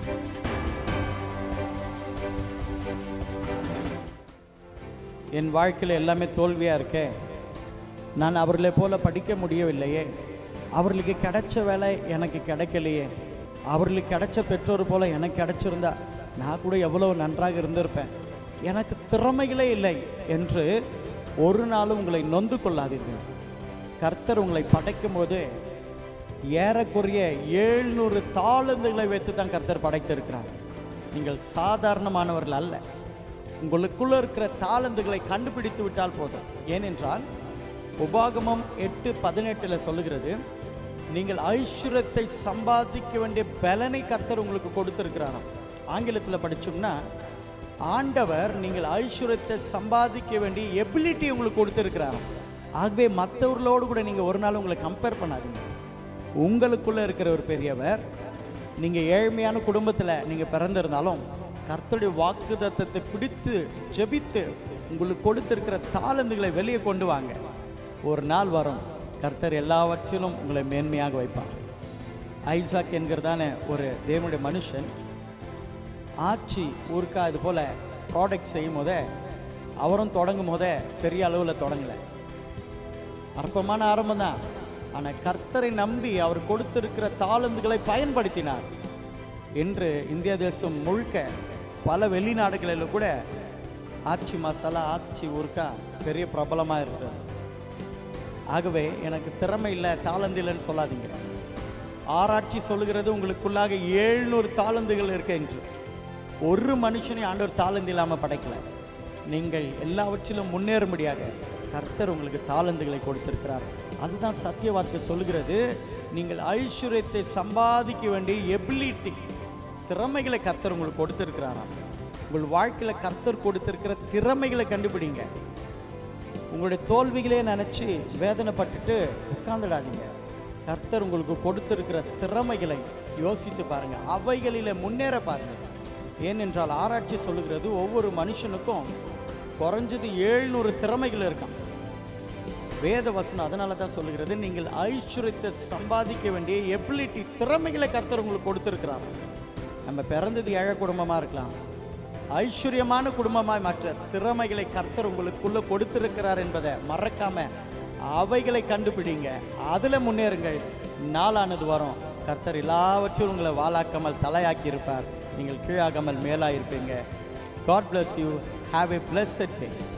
என் வாழ்க்கையில் எல்லாமே தோல்வியாக இருக்கே நான் அவர்களை போல படிக்க முடியவில்லையே அவர்களுக்கு கிடைச்ச வேலை எனக்கு கிடைக்கலையே அவர்களுக்கு கிடைச்ச பெற்றோர் போல எனக்கு கிடைச்சிருந்தா நான் கூட எவ்வளோ நன்றாக இருந்திருப்பேன் எனக்கு திறமைகளே இல்லை என்று ஒரு நாளும் உங்களை நொந்து கொள்ளாதீர்கள் கர்த்தர் உங்களை படைக்கும் போது ஏறக்குறைய ஏழ்நூறு தாளந்துகளை வைத்து தான் கர்த்தர் படைத்திருக்கிறார் நீங்கள் சாதாரணமானவர்கள் அல்ல உங்களுக்குள்ள இருக்கிற தாளந்துகளை கண்டுபிடித்து விட்டால் போதும் ஏனென்றால் உபாகமம் எட்டு பதினெட்டில் சொல்லுகிறது நீங்கள் ஐஸ்வர்யத்தை சம்பாதிக்க வேண்டிய பலனை கர்த்தர் உங்களுக்கு கொடுத்திருக்கிறாராம் ஆங்கிலத்தில் படிச்சோம்னா ஆண்டவர் நீங்கள் ஐஸ்வர்யத்தை சம்பாதிக்க வேண்டிய எபிலிட்டி உங்களுக்கு கொடுத்திருக்கிறாராம் ஆகவே மற்றவர்களோடு கூட நீங்கள் ஒரு நாள் உங்களை கம்பேர் பண்ணாதீங்க உங்களுக்குள்ள இருக்கிற ஒரு பெரியவர் நீங்க ஏழ்மையான குடும்பத்தில் நீங்க பிறந்திருந்தாலும் கர்த்தருடைய வாக்குதத்தத்தை பிடித்து ஜெபித்து உங்களுக்கு கொடுத்திருக்கிற தாளந்துகளை வெளியே கொண்டு வாங்க ஒரு நாள் வரும் கர்த்தர் எல்லாவற்றிலும் உங்களை மேன்மையாக வைப்பார் ஐசாக் என்கிறதான ஒரு தேவனுடைய மனுஷன் ஆச்சி ஊருக்கா இது போல ப்ராடக்ட் செய்யும் போதே அவரும் தொடங்கும் போதே பெரிய அளவில் தொடங்கலை அற்பமான ஆரம்பம் தான் ஆனால் கர்த்தரை நம்பி அவர் கொடுத்திருக்கிற தாளந்துகளை பயன்படுத்தினார் இன்று இந்திய தேசம் முழுக்க பல வெளிநாடுகளில் கூட ஆச்சி மசாலா ஆச்சி ஊருக்கா பெரிய பிரபலமாக இருக்கிறது ஆகவே எனக்கு திறமை இல்லை தாளந்து இல்லைன்னு சொல்லாதீங்க ஆராய்ச்சி சொல்லுகிறது உங்களுக்குள்ளாக ஏழ்நூறு தாளந்துகள் இருக்கு என்று ஒரு மனுஷனை ஆண்டவர் தாளந்து இல்லாமல் படைக்கல நீங்கள் எல்லாவற்றிலும் முன்னேறும்படியாக கர்த்தர் உங்களுக்கு தாளந்துகளை கொடுத்திருக்கிறார் அதுதான் சத்திய வார்த்தை சொல்லுகிறது நீங்கள் ஐஸ்வர்யத்தை சம்பாதிக்க வேண்டிய எபிலிட்டி திறமைகளை கர்த்தர் உங்களுக்கு கொடுத்திருக்கிறாராம் உங்கள் வாழ்க்கையில் கர்த்தர் கொடுத்திருக்கிற திறமைகளை கண்டுபிடிங்க உங்களுடைய தோல்விகளே நினச்சி வேதனைப்பட்டுட்டு உட்கார்ந்துடாதீங்க கர்த்தர் உங்களுக்கு கொடுத்திருக்கிற திறமைகளை யோசித்து பாருங்க அவைகளில் முன்னேற பாருங்க ஏனென்றால் ஆராய்ச்சி சொல்லுகிறது ஒவ்வொரு மனுஷனுக்கும் குறைஞ்சது ஏழ்நூறு திறமைகள் இருக்கான் வேத வசனம் அதனால தான் சொல்லுகிறது நீங்கள் ஐஸ்வர்யத்தை சம்பாதிக்க வேண்டிய எபிலிட்டி திறமைகளை கர்த்தர் உங்களுக்கு கொடுத்திருக்கிறார் நம்ம பிறந்தது ஏழை குடும்பமாக இருக்கலாம் ஐஸ்வர்யமான குடும்பமாய் மாற்ற திறமைகளை கர்த்தர் உங்களுக்குள்ள கொடுத்திருக்கிறார் என்பதை மறக்காம அவைகளை கண்டுபிடிங்க அதில் முன்னேறுங்கள் நாளானது வரும் கர்த்தர் எல்லாவற்றையும் உங்களை வாலாக்காமல் தலையாக்கி இருப்பார் நீங்கள் கீழாகாமல் மேலாயிருப்பீங்க God bless you have a blessed day